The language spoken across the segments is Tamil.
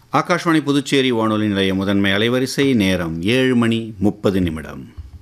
ஆகாஷ்வாணி புதுச்சேரி வானொலி நிலைய முதன்மை அலைவரிசை நேரம் ஏழு மணி முப்பது நிமிடம்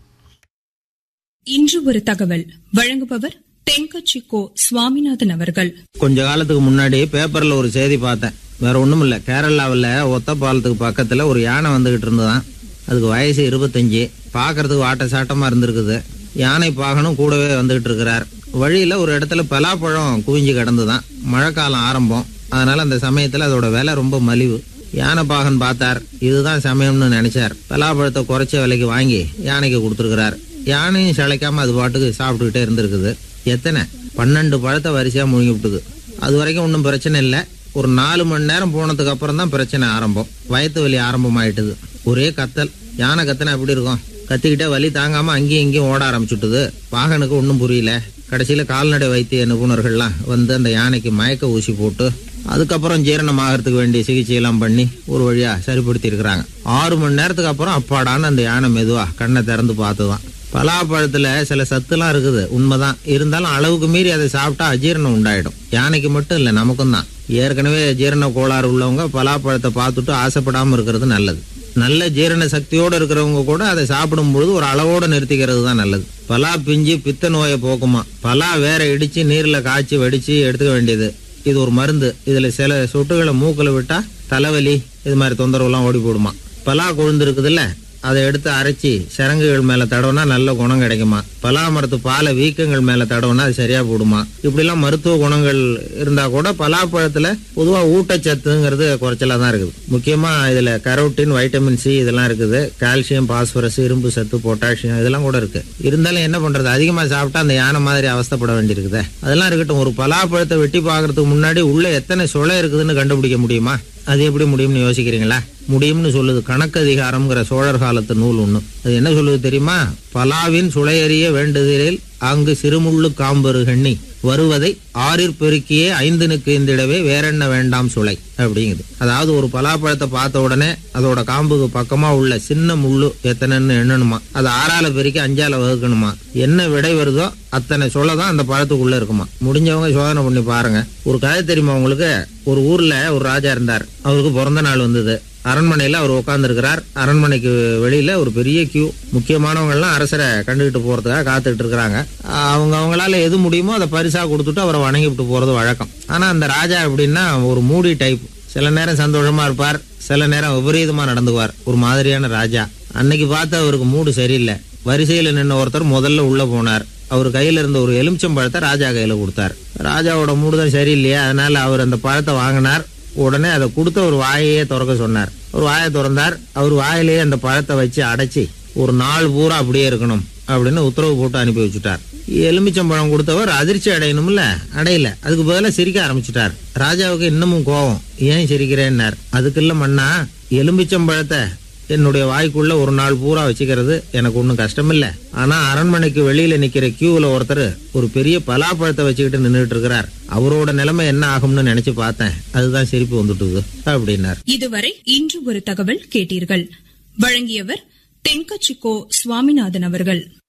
இன்று ஒரு தகவல் வழங்குபவர் தென்கட்சி கோ சுவாமிநாதன் அவர்கள் கொஞ்ச காலத்துக்கு முன்னாடி பேப்பர்ல ஒரு செய்தி பார்த்தேன் வேற ஒண்ணும் இல்ல கேரளாவில் ஒத்த பாலத்துக்கு பக்கத்துல ஒரு யானை வந்துகிட்டு இருந்ததான் அதுக்கு வயசு இருபத்தஞ்சு பார்க்கறதுக்கு வாட்ட சாட்டமா இருந்திருக்குது யானை பாகனும் கூடவே வந்துகிட்டு இருக்கிறார் வழியில ஒரு இடத்துல பலாப்பழம் குவிஞ்சு கிடந்துதான் மழைக்காலம் ஆரம்பம் அதனால அந்த சமயத்துல அதோட விலை ரொம்ப மலிவு யானை பாகன் பார்த்தார் இதுதான் சமயம்னு நினைச்சார் பலாப்பழத்தை குறைச்ச விலைக்கு வாங்கி யானைக்கு கொடுத்துருக்கிறார் யானையும் சிலைக்காம அது பாட்டுக்கு சாப்பிட்டுக்கிட்டே இருந்திருக்குது எத்தனை பன்னெண்டு பழத்தை வரிசையா முழுங்கி விட்டுது அது வரைக்கும் ஒன்றும் பிரச்சனை இல்லை ஒரு நாலு மணி நேரம் போனதுக்கு அப்புறம் தான் பிரச்சனை ஆரம்பம் வயத்து வலி ஆரம்பமாயிட்டுது ஒரே கத்தல் யானை கத்தனை எப்படி இருக்கும் கத்திக்கிட்டே வலி தாங்காம அங்கேயும் இங்கேயும் ஓட ஆரம்பிச்சுட்டுது வாகனுக்கு ஒன்றும் புரியல கடைசியில கால்நடை வைத்திய நிபுணர்கள்லாம் வந்து அந்த யானைக்கு மயக்க ஊசி போட்டு அதுக்கப்புறம் ஜீரணமாகறதுக்கு வேண்டிய சிகிச்சை எல்லாம் பண்ணி ஒரு வழியா சரிப்படுத்தி இருக்கிறாங்க ஆறு மணி நேரத்துக்கு அப்புறம் அப்பாடான்னு அந்த யானை மெதுவா கண்ணை திறந்து பார்த்துதான் பலாப்பழத்துல சில சத்துலாம் இருக்குது உண்மைதான் இருந்தாலும் அளவுக்கு மீறி அதை சாப்பிட்டா அஜீரணம் உண்டாயிடும் யானைக்கு மட்டும் இல்லை நமக்கும் தான் ஏற்கனவே ஜீரண கோளாறு உள்ளவங்க பலாப்பழத்தை பார்த்துட்டு ஆசைப்படாம இருக்கிறது நல்லது நல்ல ஜீரண சக்தியோடு இருக்கிறவங்க கூட அதை சாப்பிடும் பொழுது ஒரு அளவோட நிறுத்திக்கிறது தான் நல்லது பலா பிஞ்சு பித்த நோயை போக்குமா பலா வேற இடிச்சு நீர்ல காய்ச்சி வடிச்சு எடுத்துக்க வேண்டியது இது ஒரு மருந்து இதுல சில சொட்டுகளை மூக்குல விட்டா தலைவலி இது மாதிரி தொந்தரவுலாம் ஓடி போடுமா பலா கொழுந்து இருக்குதுல்ல அதை எடுத்து அரைச்சி சரங்குகள் மேல தடவுனா நல்ல குணம் கிடைக்குமா பலா மரத்து பாலை வீக்கங்கள் மேல தடவுனா அது சரியா போடுமா இப்படிலாம் மருத்துவ குணங்கள் இருந்தா கூட பலாப்பழத்துல பொதுவா ஊட்டச்சத்துங்கிறது குறைச்சலா தான் இருக்குது முக்கியமா இதுல கரோட்டின் வைட்டமின் சி இதெல்லாம் இருக்குது கால்சியம் பாஸ்பரஸ் இரும்பு சத்து பொட்டாசியம் இதெல்லாம் கூட இருக்கு இருந்தாலும் என்ன பண்றது அதிகமா சாப்பிட்டா அந்த யானை மாதிரி அவஸ்தைப்பட வேண்டியிருக்குதே அதெல்லாம் இருக்கட்டும் ஒரு பலாப்பழத்தை வெட்டி பார்க்கறதுக்கு முன்னாடி உள்ள எத்தனை சுளை இருக்குதுன்னு கண்டுபிடிக்க முடியுமா அது எப்படி முடியும்னு யோசிக்கிறீங்களா முடியும்னு சொல்லுது கணக்கு அதிகாரம்ங்கிற சோழர் காலத்து நூல் ஒண்ணு அது என்ன சொல்லுது தெரியுமா பலாவின் சுளையறிய வேண்டுதலில் அங்கு சிறுமுள்ளு காம்பரு கண்ணி வருவதை ஆறிற் பெருக்கியே ஐந்தனுக்கு இந்திடவே வேறென்ன வேண்டாம் சுளை அப்படிங்குது அதாவது ஒரு பலாப்பழத்தை பார்த்த உடனே அதோட காம்புக்கு பக்கமா உள்ள சின்ன முள்ளு எத்தனைன்னு எண்ணணுமா அது ஆறால பெருக்கி அஞ்சால வகுக்கணுமா என்ன விடை வருதோ அத்தனை சொல்ல தான் அந்த பழத்துக்குள்ள இருக்குமா முடிஞ்சவங்க சோதனை பண்ணி பாருங்க ஒரு கதை தெரியுமா உங்களுக்கு ஒரு ஊர்ல ஒரு ராஜா இருந்தார் அவருக்கு பிறந்த நாள் வந்தது அரண்மனையில அவர் உட்கார்ந்துருக்கிறார் அரண்மனைக்கு வெளியில ஒரு பெரிய கியூ முக்கியமானவங்க எல்லாம் அரசரை கண்டுகிட்டு போறதுக்காக காத்துக்கிட்டு இருக்கிறாங்க அவங்க அவங்களால எது முடியுமோ அதை பரிசா கொடுத்துட்டு அவரை வணங்கிவிட்டு போறது வழக்கம் ஆனா அந்த ராஜா எப்படின்னா ஒரு மூடி டைப் சில நேரம் சந்தோஷமா இருப்பார் சில நேரம் விபரீதமா நடந்துக்குவார் ஒரு மாதிரியான ராஜா அன்னைக்கு பார்த்து அவருக்கு மூடு சரியில்லை வரிசையில நின்ன ஒருத்தர் முதல்ல உள்ள போனார் அவர் கையில இருந்த ஒரு எலுமிச்சம் பழத்தை ராஜா கையில கொடுத்தார் ராஜாவோட மூடுதான் சரியில்லையா அதனால அவர் அந்த பழத்தை வாங்கினார் உடனே அதை கொடுத்து ஒரு வாயையே திறக்க சொன்னார் ஒரு வாயை திறந்தார் அவர் வாயிலேயே அந்த பழத்தை வச்சு அடைச்சி ஒரு நாள் பூரா அப்படியே இருக்கணும் அப்படின்னு உத்தரவு போட்டு அனுப்பி வச்சுட்டார் எலுமிச்சம்பழம் கொடுத்தவர் அதிர்ச்சி அடையணும்ல அடையல அதுக்கு பதிலாக சிரிக்க ஆரம்பிச்சுட்டார் ராஜாவுக்கு இன்னமும் கோவம் ஏன் சிரிக்கிறேன்னார் அதுக்கு இல்ல மண்ணா எலுமிச்சம்பழத்தை என்னுடைய வாய்க்குள்ள ஒரு நாள் பூரா வச்சுக்கிறது எனக்கு ஒன்றும் கஷ்டம் இல்ல ஆனா அரண்மனைக்கு வெளியில நிக்கிற கியூல ஒருத்தர் ஒரு பெரிய பலாப்பழத்தை வச்சுக்கிட்டு நின்றுட்டு இருக்கிறார் அவரோட நிலைமை என்ன ஆகும்னு நினைச்சு பார்த்தேன் அதுதான் சிரிப்பு வந்துட்டுது அப்படின்னார் இதுவரை இன்று ஒரு தகவல் கேட்டீர்கள் வழங்கியவர் தென்கட்சி கோ சுவாமிநாதன் அவர்கள்